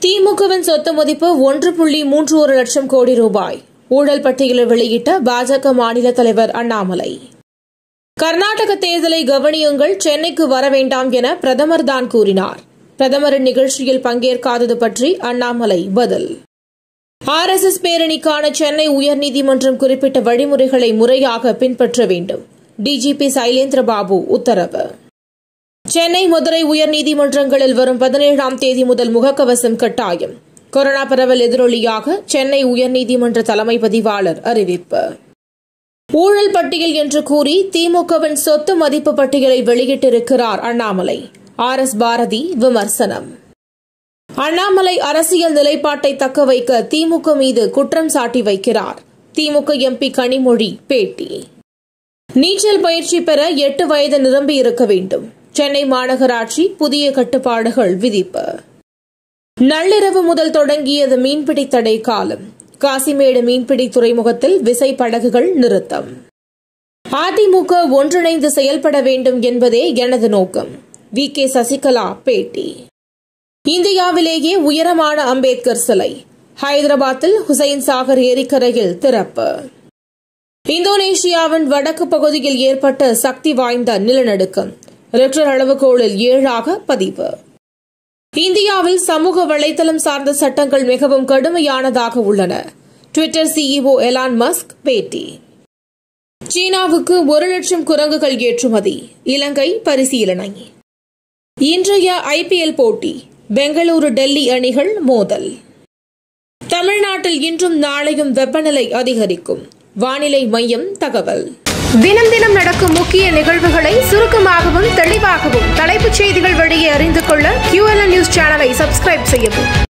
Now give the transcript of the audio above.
திமுகவின் சொத்து மதிப்பு ஒன்று புள்ளி மூன்று ஒரு லட்சம் கோடி ரூபாய் ஊழல் பட்டியலை வெளியிட்ட பாஜக மாநில தலைவர் அண்ணாமலை கர்நாடக தேர்தலை கவனியுங்கள் சென்னைக்கு வர வேண்டாம் என பிரதமர் தான் கூறினார் பிரதமரின் நிகழ்ச்சியில் பங்கேற்காதது பற்றி அண்ணாமலை பதில் ஆர் எஸ் எஸ் பேரணிக்கான சென்னை உயர்நீதிமன்றம் குறிப்பிட்ட வழிமுறைகளை முறையாக பின்பற்ற வேண்டும் டிஜிபி சைலேந்திரபாபு உத்தரவு சென்னை மதுரை உயர்நீதிமன்றங்களில் வரும் பதினேழாம் தேதி முதல் முகக்கவசம் கட்டாயம் கொரோனா பரவல் எதிரொலியாக சென்னை உயர்நீதிமன்ற தலைமை பதிவாளர் அறிவிப்பு ஊழல் பட்டியல் என்று கூறி திமுகவின் சொத்து மதிப்பு பட்டியலை வெளியிட்டிருக்கிறார் அண்ணாமலை ஆர் எஸ் பாரதி விமர்சனம் அண்ணாமலை அரசியல் நிலைப்பாட்டை தக்க வைக்க திமுக மீது குற்றம் சாட்டி வைக்கிறார் திமுக எம்பி கனிமொழி பேட்டி நீச்சல் பயிற்சி பெற எட்டு வயது நிரம்பி இருக்க வேண்டும் சென்னை மாநகராட்சி புதிய கட்டுப்பாடுகள் விதிப்பு நள்ளிரவு முதல் தொடங்கியது மீன்பிடி தடை காலம் காசிமேடு மீன்பிடி துறைமுகத்தில் விசை படகுகள் நிறுத்தம் அதிமுக ஒன்றிணைந்து செயல்பட வேண்டும் என்பதே எனது நோக்கம் வி கே சசிகலா பேட்டி இந்தியாவிலேயே உயரமான அம்பேத்கர் சிலை ஹைதராபாத்தில் ஹுசைன் சாகர் ஏரிக்கரையில் திறப்பு இந்தோனேஷியாவின் வடக்கு பகுதியில் ஏற்பட்ட சக்தி வாய்ந்த நிலநடுக்கம் ரிக்டர் அளவுகோலில் ஏழாக பதிவு இந்தியாவில் சமூக வலைதளம் சார்ந்த சட்டங்கள் மிகவும் கடுமையானதாக உள்ளன டுவிட்டர் சிஇஓ எலான் மஸ்க் பேட்டி சீனாவுக்கு ஒரு லட்சம் குரங்குகள் ஏற்றுமதி இலங்கை பரிசீலனை இன்றைய ஐபிஎல் போட்டி பெங்களூரு டெல்லி அணிகள் மோதல் தமிழ்நாட்டில் இன்றும் நாளையும் வெப்பநிலை அதிகரிக்கும் வானிலை மையம் தகவல் தினம் தினம் நடக்கும் முக்கிய நிகழ்வுகளை சுருக்கமாகவும் தெளிவாகவும் தலைப்புச் செய்திகள் வழியே அறிந்து கொள்ள QLN நியூஸ் சேனலை சப்ஸ்கிரைப் செய்யவும்